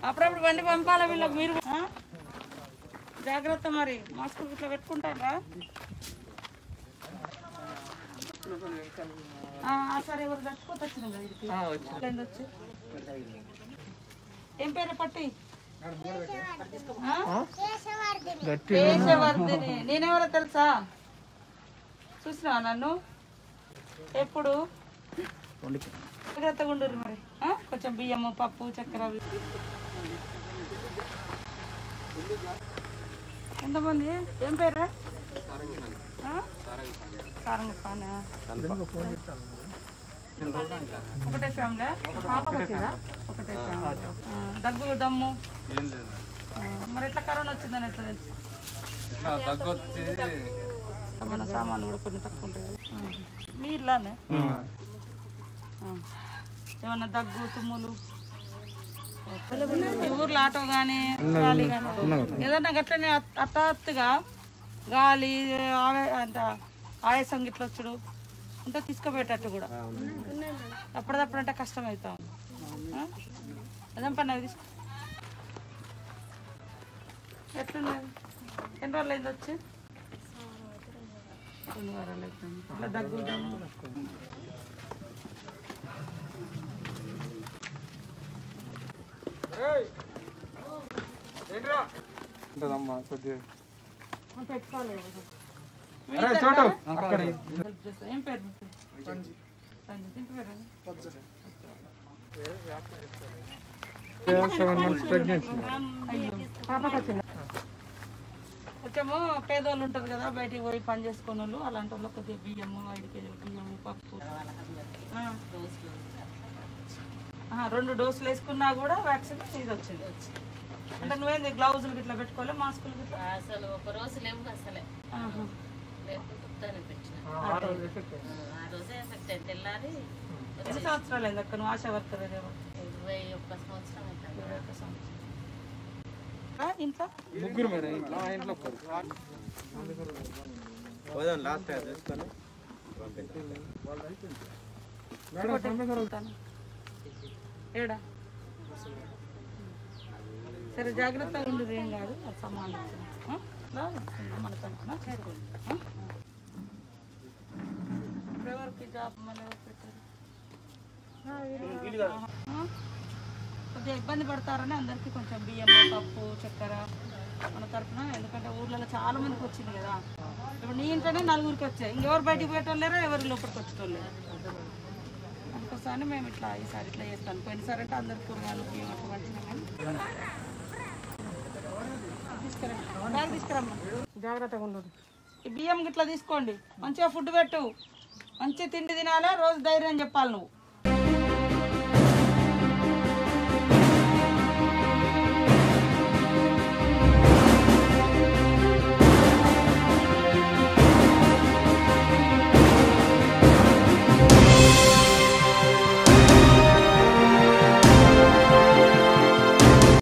అప్పుడప్పుడు బండి పంపాలా వీళ్ళకి మీరు ఆ? జాగ్రత్త మరి మాస్కులు ఇట్లా పెట్టుకుంటారా ఆ, ఆ సరే ఎవరు చచ్చిపోతే వచ్చినాం కదా ఇక్కడికి. ఎట్లా అయింది వచ్చి ఏం పేరు పట్టి ఆ? కేశవర్ధిని నేనెవరో తెలుసా చూసినావా నన్ను ఎప్పుడు జాగ్రత్తగా ఉండరు మరి ఆ? కొంచెం బియ్యము పప్పు చక్కెర అవి. ఎంతమంది ఏం పేరా ఆ? సారంగ పానా ఒకటే ఫ్యామిలీ పాపకు వచ్చిందా ఒకటే ఫ్యామిలీ ఆ, దగ్గు దమ్ము ఆ, మరి ఎట్లా కరోనా వచ్చిందని ఎట్లా తెలుసు మన సామాన్లు కూడా కొన్ని తక్కువ ఉంటాయి కదా. ఆ. మీ ఇల్లానే ఆ. ఏమన్నా దగ్గు తుమ్ములు ఈ ఊర్లో ఆటో కానీ గాలి కానీ ఏదన్నా గట్లనే హఠ- హఠాత్తుగా గాలి ఆవే- అంత ఆయాసం గిట్ల వచ్చుడు ఉంటే తీసుకుపోయేటట్టు కూడా అప్పుడప్పుడు అంటే కష్టం అవుతాం అదేం పని అవి తీసుకో ఎట్లున్నది ఎన్ని రోజులు అయింది వచ్చి రెండు వారాలు అవుతుంది ఇట్లా దగ్గు దమ్ము. ఉంటుందమ్మా కొద్దిగా మనం పెట్టుకోవాలి కదా. అరే చోటు అక్కడ హెల్ప్ చేస్తా. ఏం పేరు మీ పేరు? సంజయ్. ఇంటి పేరు ఏంది? సెవెన్ మంత్స్ ప్రెగ్నెన్సీ అయ్యో పాపకు వచ్చిందా కొంచెము పేదోళ్ళు ఉంటారు కదా బయటికి పోయి పని చేసుకునే వాళ్ళు అలాంటి వాళ్ళు కొద్దిగా బియ్యము ఐదు కేజీలు బియ్యము పప్పు ఆ. ఆహా, రెండు డోసులు వేసుకున్నా కూడా వ్యాక్సిన్ ఇది వచ్చింది అంటే నువ్వేంది గ్లౌజులు ఇట్లా పెట్టుకోవాలి మాస్కులు గిట్లా అసలు ఒక రోజు లేవు అసలే ఆహా. లేకపోతే చెప్తాను పెట్టిన ఆ రోజు. ఆ రోజే ఎఫెక్ట్ అయింది తెల్లారి ఎన్ని సంవత్సరాలు అయింది అక్క నువ్వు ఆశా వర్కర్ ఏదేమో ఇరవై ఒక్క సంవత్సరం అవుతుంది ఇరవై ఒక్క సంవత్సరం ఆ, ఇంట్లో ముగ్గురు మేడం ఇంట్లో ఆ ఇంట్లో ఒక్కరు వెళ్తాను. ఏడా సరే జాగ్రత్తగా ఉండదు ఏం కాదు అది సమానం ఆ? రా, మన తరపున చేరుకోండి. ఆ? ఎవరికి జాబ్ మళ్ళీ ఎవరు పెట్టారు? ఆ? కొద్దిగా ఇబ్బంది పడతారని అందరికీ కొంచెం బియ్యం పప్పు చక్కెర మన తరపున ఎందుకంటే ఊర్లలో చాలా మందికి వచ్చింది కదా ఇప్పుడు నీ ఇంట్లోనే నలుగురికి వచ్చాయి ఇంకెవరు బయటికి పోయేటోళ్ళేరో ఎవరు లోపలికి వచ్చేటోళ్ళేరు అందుకోసమని మేము ఇట్లా ఈసారి ఇట్లా చేస్తాను పోయినసారి అంటే అందరు కూరగాయలు బియ్యం అట్లా పంచినాం కానీ తీసుకురా బ్యాగ్ తీసుకురమ్మా జాగ్రత్తగా ఉండదు ఈ బియ్యం గిట్లా తీసుకోండి మంచిగా ఫుడ్ పెట్టు మంచి తిండి తినాలి రోజు ధైర్యం చెప్పాలి నువ్వు